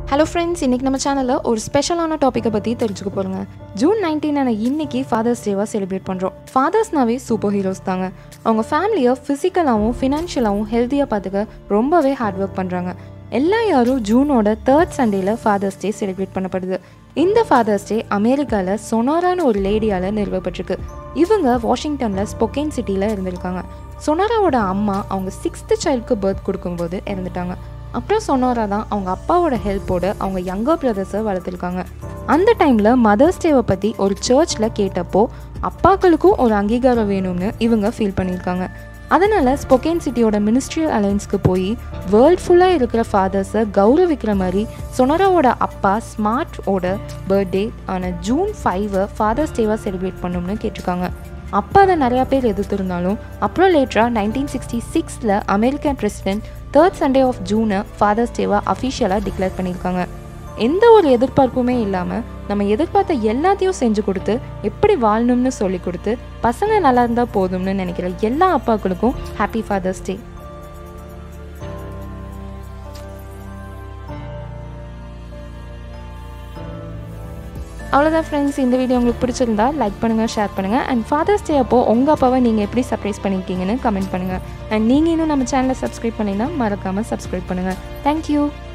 hello friends இன்றைக்கி நம்ம சேனலில் ஒரு ஸ்பெஷலான டாப்பிக்கை பற்றி தெரிஞ்சுக்க போகிறோங்க ஜூன் நைன்டீனான இன்னைக்கு ஃபாதர்ஸ் டேவாக செலிப்ரேட் பண்ணுறோம் ஃபாதர்ஸ்னாவே சூப்பர் ஹீரோஸ் தாங்க அவங்க ஃபேமிலியை ஃபிசிக்கலாகவும் ஃபினான்ஷியலாகவும் ஹெல்த்தியாக பார்த்துக்க ரொம்பவே ஹார்ட் ஒர்க் பண்ணுறாங்க எல்லா யாரும் ஜூனோட தேர்ட் சண்டேல ஃபாதர்ஸ் டே செலிப்ரேட் பண்ணப்படுது இந்த ஃபாதர்ஸ் டே அமெரிக்காவில் சொனாரான ஒரு லேடியால் நிறுவப்பட்டிருக்கு இவங்க வாஷிங்டனில் ஸ்பொக்கேன் சிட்டியில் இருந்திருக்காங்க சொனாராவோட அம்மா அவங்க சிக்ஸ்த்து சைல்டுக்கு பர்த் கொடுக்கும்போது இறந்துட்டாங்க அப்புறம் சொன்னோரா தான் அவங்க அப்பாவோட ஹெல்ப்போட அவங்க யங்கர் பிரதர்ஸை வளர்த்துருக்காங்க அந்த டைமில் மதர்ஸ் டேவை பற்றி ஒரு சர்ச்சில் கேட்டப்போ அப்பாக்களுக்கும் ஒரு அங்கீகாரம் வேணும்னு இவங்க ஃபீல் பண்ணியிருக்காங்க அதனால் ஸ்பொக்கேன் சிட்டியோட மினிஸ்ட்ரியல் அலைன்ஸ்க்கு போய் வேர்ல்ட் ஃபுல்லாக இருக்கிற ஃபாதர்ஸை கௌரவிக்கிற மாதிரி சொனராவோட அப்பா ஸ்மார்ட்டோட பர்த்டே ஆன ஜூன் ஃபைவை ஃபாதர்ஸ் டேவாக செலிப்ரேட் பண்ணணும்னு கேட்டிருக்காங்க அப்பா அதை நிறையா பேர் எதிர்த்திருந்தாலும் அப்புறம் லேட்டராக நைன்டீன் சிக்ஸ்டி சிக்ஸில் American president third Sunday of ஜூனை ஃபாதர்ஸ் டேவாக அஃபிஷியலாக டிக்ளேர் பண்ணியிருக்காங்க எந்த ஒரு எதிர்பார்ப்புமே இல்லாமல் நம்ம எதிர்பார்த்த எல்லாத்தையும் செஞ்சு கொடுத்து எப்படி வாழணும்னு சொல்லி கொடுத்து பசங்க நல்லா இருந்தால் போதும்னு நினைக்கிற எல்லா அப்பாக்களுக்கும் ஹாப்பி ஃபாதர்ஸ் டே அவ்வளோதான் ஃப்ரெண்ட்ஸ் இந்த வீடியோ உங்களுக்கு பிடிச்சிருந்தா லைக் பண்ணுங்கள் ஷேர் பண்ணுங்கள் அண்ட் ஃபாதர்ஸ் டே அப்போ உங்கள் அப்பாவை நீங்கள் எப்படி சர்ப்ரைஸ் பண்ணியிருக்கீங்கன்னு கமெண்ட் பண்ணுங்கள் அண்ட் நீங்கள் இன்னும் நம்ம சேனலை சப்ஸ்கிரைப் பண்ணிங்கன்னா மறக்காமல் சப்ஸ்கிரைப் பண்ணுங்கள் தேங்க்யூ